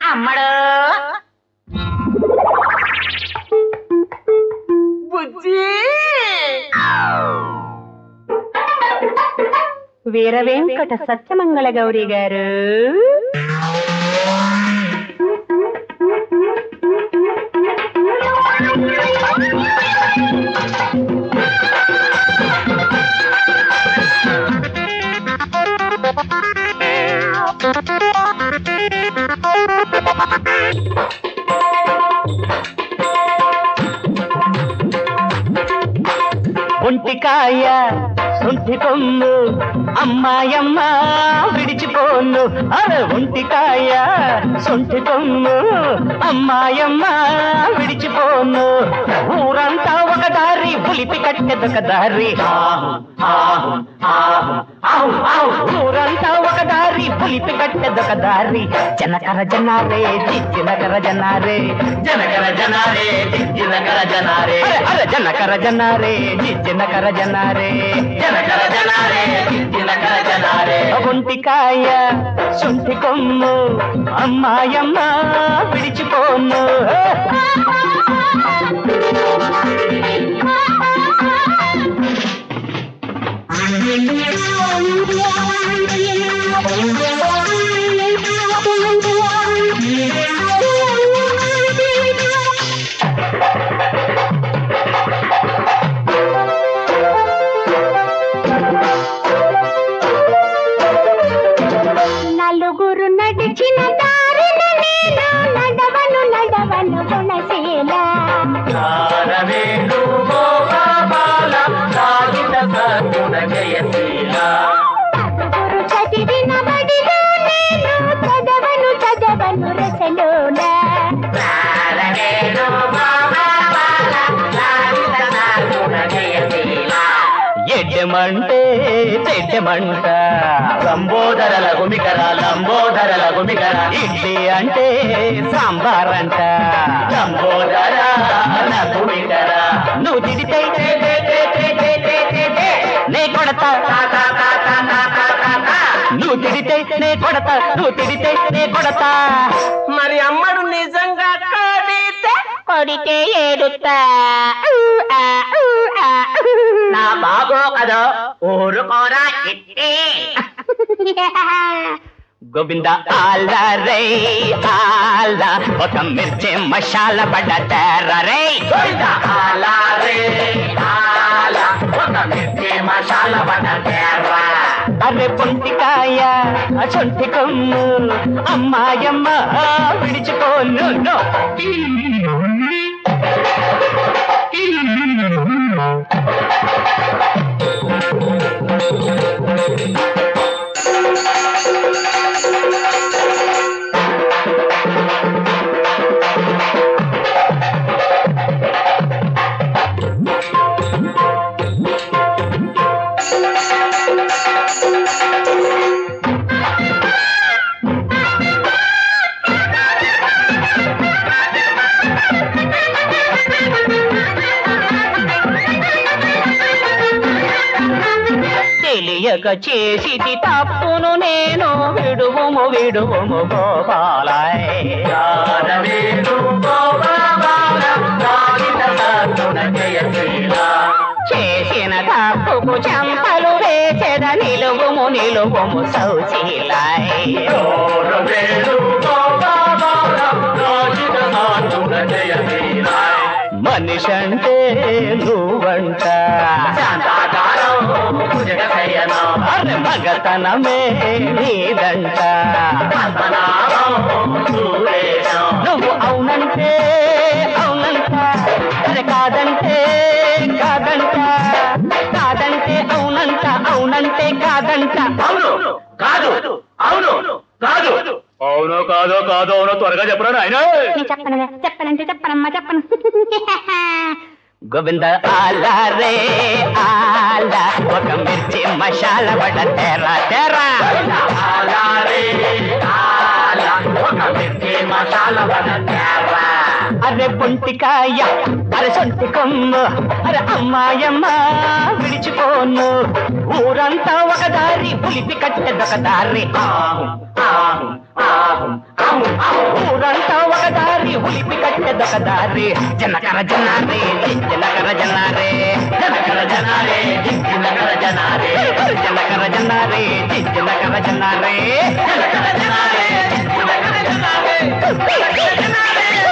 అమ్మడు బుజ్జి వీర వెంకట సత్యమంగళ గౌరి గారు ఒంటికాయ సొంటి కొమ్ము అమ్మాయమ్మ విడిచిపోను అరే ఒంటికాయ సొంటి కొమ్ము అమ్మాయమ్మ విడిచిపోను ఊరంతా ఒక దారి పులిపి కట్టెదొక దారి ఆహు, ఆహు, ఆహు, ఆహు, ఆహు. ఊరంతా ఒక దారి పులిపి కట్టెదొక దారి జనకర జనారే జినకర జనారే జనకర జనారే జినకర జనారే అరే అరే జనకర జనారే జినకర జనారే జనకర జనారే జినకర జనారే ఒంటికాయ సొంటి కొమ్ము అమ్మాయమ్మ విడిచిపోను నలుగురు నడిచిన దారిన నేను నడవను నడవను గుణశీల నారవేణు గోపాల సాగిత సద్గుణ జయశీల నలుగురు చదివిన బడిలో నేను చదవను చదవను రసలోన నారవేణు గోపాల సాగిత సద్గుణ జయశీల ఎడ్డమంటే చెడ్డమంట లంబోదరల గుమికర లంబోదరల గుమికర ఇడ్లీ అంటే సాంబార్ అంట లంబోదర గుమికర నువ్వు తిడితే నే కొడతా నువ్వు తిడితే నే కొడతా నువ్వు తిడితే నే కొడతా మరి అమ్మడు నిజంగా కడితే కొడితే ఏడుతా ఊ, ఆ, ఊ, ఆ, ఊ. నా బాగో కదా ఊరుకోరా ఇట్టే గోవింద ఆలా రే ఆలా ఒక మిర్చి మసాల పడ్డ తెర రే గోవింద ఆలా రే ఆలా ఒక మిర్చి మసాలా పడ్డ తేర్రా అరే పొంటికాయ సొంటి కొమ్ము అమ్మాయమ్మ విడిచిపోను నో. తెలియక చేసిది తప్పును నేను విడువుము విడువుము గోపాలాయ్ నారవేణు గోపాల సాగిత సద్గుణ జయశీల చేసిన తప్పుకు చంపలు వేచెద నిలువుము నిలువుము సౌశీలాయ్ నారవేణు గోపాల సాగిత సద్గుణ జయశీల మనిషంటే నువ్వంట శాంతాకారం భుజగ శయనం అరే మగతనమే నీదంట పద్మనాభం సూరేశం నువ్వు అవునంటే అవునంట అరే కాదంటే కాదంట కాదంటే అవునంట అవునంటే కాదంట అవును కాదు అవును కాదు అవునో కాదో కాదో అవునో త్వరగా చెప్పరా నాయన నేను చెప్పను చెప్పనంటే చెప్పనమ్మా చెప్పను గోవింద ఆలా రే ఆలా ఒక మిర్చి మసాల పడ్డ తెరా తెరా అలారే ఆల ఒక మిర్చి మసాలా వడ తేరా అరే పొంటికాయ అరే సొంటి కొమ్ము అరే అమ్మాయమ్మ విడిచిపోను ఊరంతా ఒక దారి పులిపి కట్టెదొక దారి ఆహు ఆహు ఆహు ఆహు ఆహు. ఊరంతా ఒక దారి ఉలిపి కట్టెదొక దారి జనకర జనారే జనకర జనారే జనకర జనారే జనకర జనారే జనకర జనారే జనకర జనారే జనకర జనారే జనకర జనారే జనకర జనారే